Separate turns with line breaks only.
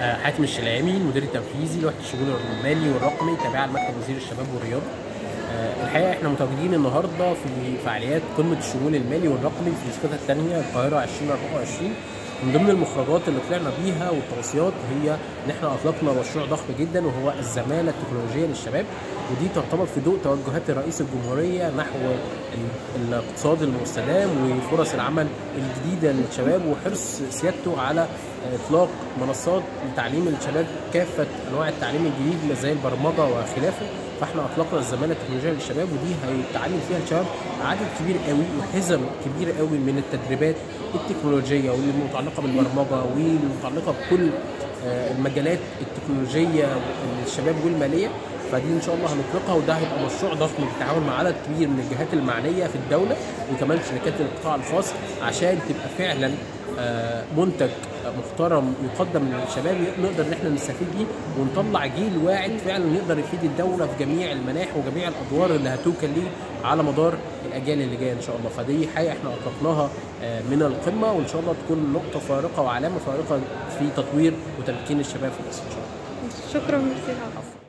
آه، حاتم الشلعمي المدير التنفيذي لوحده الشؤون المالي والرقمي تابعه لمكتب وزير الشباب والرياضه آه، الحقيقه احنا متواجدين النهارده في فعاليات قمه الشمول المالي والرقمي في الاسكته الثانيه القاهره 2024 من ضمن المخرجات اللي طلعنا بيها والتوصيات هي ان احنا اطلقنا مشروع ضخم جدا وهو الزماله التكنولوجيه للشباب ودي تعتبر في ضوء توجهات رئيس الجمهوريه نحو ال- الاقتصاد المستدام وفرص العمل الجديده للشباب وحرص سيادته على اطلاق منصات لتعليم الشباب كافه انواع التعليم الجديد زي البرمجه وخلافه فاحنا اطلقنا الزماله التكنولوجيه للشباب ودي هيتعلم فيها الشباب عدد كبير قوي وحزم كبير قوي من التدريبات التكنولوجيه واللي متعلقه بالبرمجه والمتعلقه بكل آه، المجالات التكنولوجيه للشباب والماليه فدي ان شاء الله هنطلقها وده هيبقى مشروع ضخم بالتعاون مع عدد كبير من الجهات المعنيه في الدوله وكمان شركات القطاع الخاص عشان تبقى فعلا آه، منتج محترم يقدم للشباب نقدر ان احنا نستفيد بيه ونطلع جيل واعد فعلا يقدر يفيد الدوله في جميع المناحي وجميع الادوار اللي هتوكل ليه على مدار الاجيال اللي جايه ان شاء الله فدي حاجه احنا اطلقناها آه، من القمه وان شاء الله تكون نقطه فارقه وعلامه فارقه في تطوير وتمكين الشباب في مصر ان شاء الله
شكرا ميرسي
عفوا